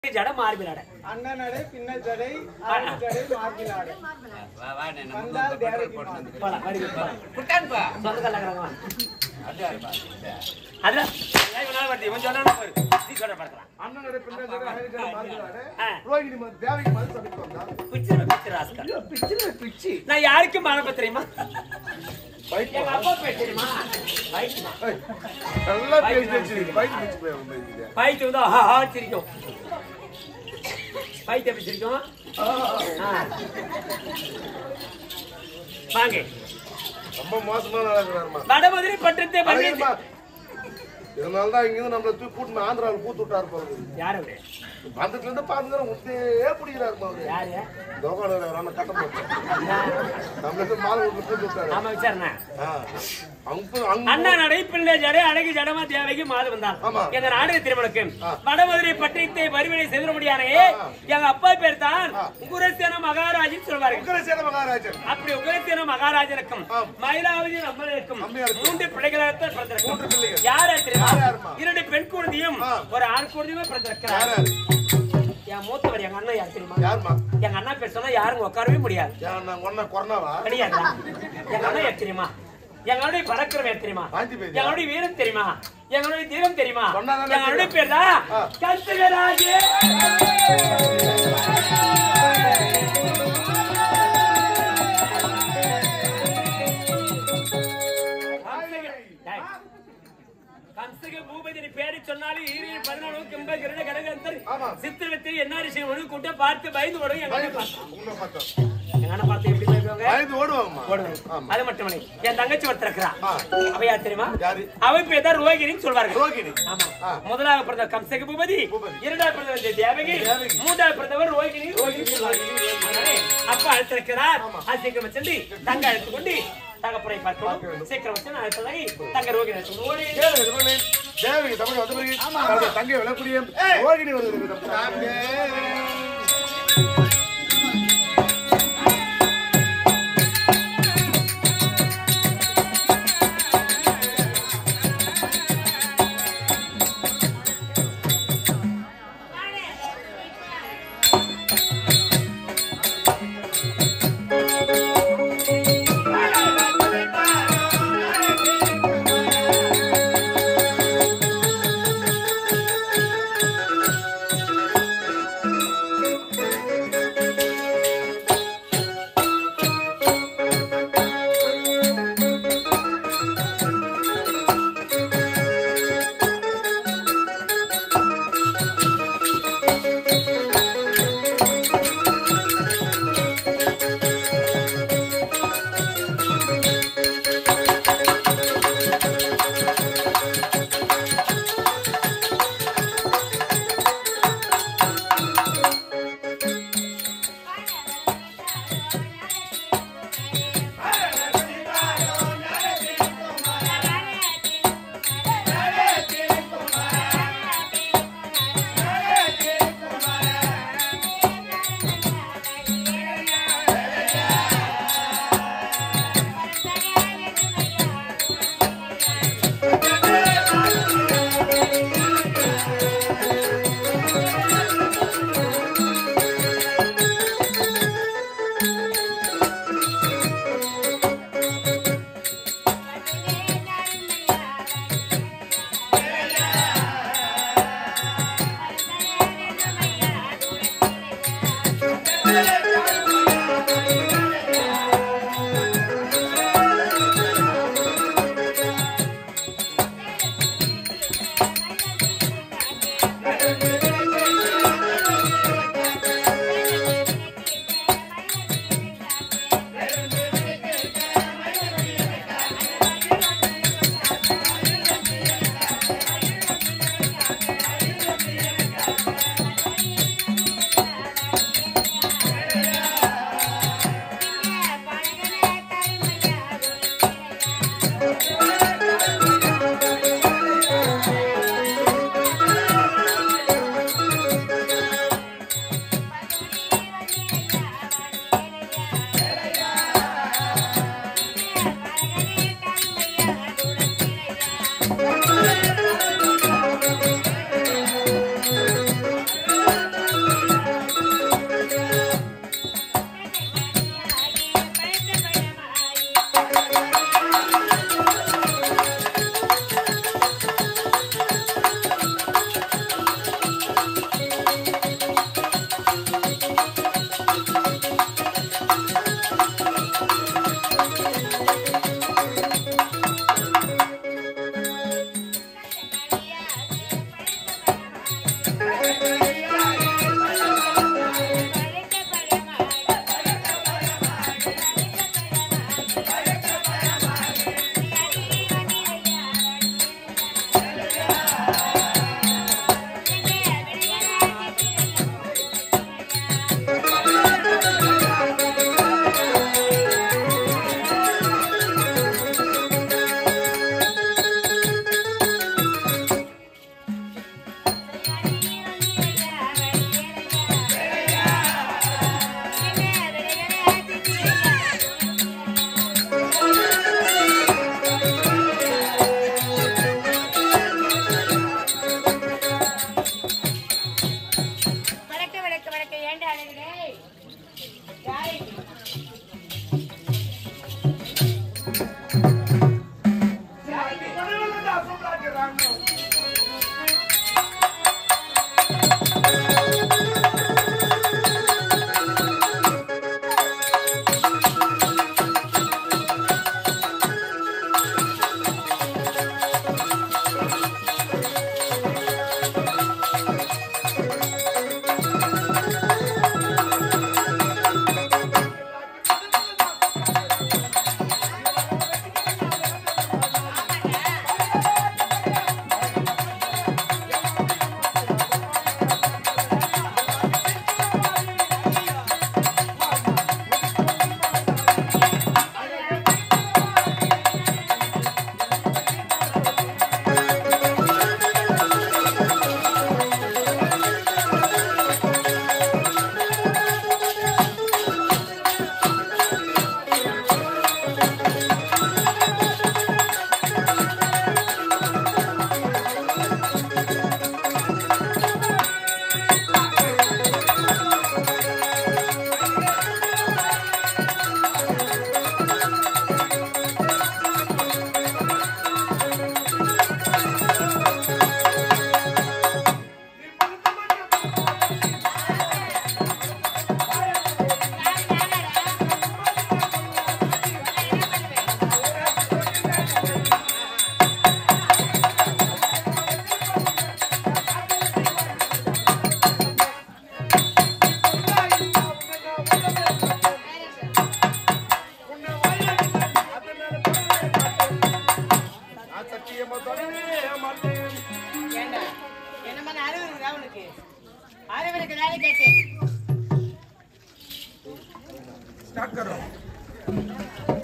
ஜட மார்பிலாட அண்ணனடை பின்ன ஜடை அரை ஜடை மார்பிலாடை வந்தால் தேவகி மான். போலாம் வடிவு போலாம் சொந்த கல்லாங்கிறாங்க அதுல ஏன் இவனால வருது இவன் சொன்னா பாரு நீ சொல்ற பார்க்கலாம் அண்ணனுடைய பிள்ளை ஜடை, அழகு ஜடை, மார்பிலாடை. ஆ. ரோகிணி மதி- தேவகி மதி சபைக்கு வந்தா. பிச்சு பிச்சு ராஸ்கல் ஐயோ, பிச்சுன்னு பிச்சு. நான் யாருக்கும் மானப்ப தெரியுமா பைக் எங்க அப்பா பேர் தெரியுமா பைக்குமா ஏய், நல்லா பேசி வச்சிருக்கீங்க. பைக் பிச்சு போய் வந்து இது. பைக்கு வந்து ஆஹா ஆஹா சிரிக்கும் பைக் எப்படி சிரிக்கும் ஆ. வாங்க ரொம்ப மோசமா நடக்கிறாருமா. வடமதுரை பட்டத்தை பண்ணி அழகிரிமா, இதனாலதான் இங்கிருந்து நம்மள தூக்கி கூட்டின்னு ஆந்திராவுல பூத்து விட்டாரு போல இருக்குது. யாரு அவரு வந்துட்டு இருந்து பாத்துக்கிற முத்தையே பிடிக்கிறாருமா அவரு. யாரு தோகால வேற கட்ட போட்டு நம்மளுக்கு மாலை விட்டு பூத்து விட்டாரு ஆமா விசாரணை ஆ. அங்க அங்க அண்ணா நடைப்பிள்ளை ஜடை அழகு ஜடமா தேவைக்கு மாது வந்தான் ஆமா. எங்க நாடக திருமணக்கு ஆ. வடமதுரை பட்டயத்தை வறுவனை செய்த முடியானே எங்க அப்பா பேர் தான் உகுரசேன மகாராஜன் சொல்வாரு உக்கிரசேன மகாராஜன் அப்படி உகுரசேன மகாராஜனுக்கும் ஆம். மயிலாவதி நம்மளுக்கும் அம்மையாருக்கும். மூன்று பிள்ளைகளாகத்தான் மூன்று பிறந்திருக்கும் பிள்ளைகள். யாரா தெரியுமா யார் யாரும்மா? இரண்டு பெண் குழந்தையும் ஆ. ஒரு ஆண் குழந்தையுமே பிறந்திருக்கிறார் யாரு என் மூத்தவர் எங்க அண்ணன் யார் தெரியுமா யாருமா எங்க அண்ணா பேர் சொன்னா யாரும் உட்காரவே முடியாது யார் நான் ஒன்ன கொரோனாவா கிடையாதா எங்க அண்ணன் யார் தெரியுமா எங்களுடைய பறக்கிறவன் யார் தெரியுமா வாந்தி பேஜா? எங்களுடைய வீரம் தெரியுமா எங்களுடைய தீரம் தெரியுமா சொன்னாதானே எங்களுடைய தெரியும். பேர் தான் ஆ. கல்சுகராஜே டேய். கம்சக பூபதி பேரை சொன்னாலும் ஈரியில் பதினாலு கிம்ப கிரட கடகந்தர் ஆமா. சித்திரவத்தை என்ன விஷயம் ஒன்று கூட்ட பார்த்து பயந்து ஓடும் எங்க அண்ணன் பார்த்தா. உன்னை பார்த்தோம். எங்க அண்ணன் பார்த்து எப்படி போயிருக்காங்க பயந்து ஓடுவாங்கம்மா ஓடுவேன். ஆமா. அது மட்டும் இல்லை என் தங்கச்சி ஒருத்தர் இருக்கிறா ஆ. அவ யார் தெரியுமா யாரு? அவ பேர் தான் ரோகிணின்னு சொல்வார்கள் ரோகிணி ஆமா ஆ. முதலாக பிறந்த கம்சக பூபதி பூபதி. இரண்டாவது பிறந்தவர் தேவகி தேவகி. மூன்றாவது பிறந்தவர் ரோகிணி ரோகிணி சொல்வார்கள். அப்பா அழைத்திருக்கிறார் அது சீக்கிரம் சென்று தங்க அழைத்து கொண்டு தகப்பனை பார்க்கணும் சீக்கிரம் வச்சு நான் அழைத்ததாகி தங்க ரோகிணி அழைத்து கொண்டு ஓடி கேளு, இது பண்ணு. தேவகி தமிழ் வந்த பிறகு அவருடைய தங்கை விளக்கூடிய ரோகிணி வருது விதம். எனக்கு வேலை கேட்டேன் स्टार्ट करो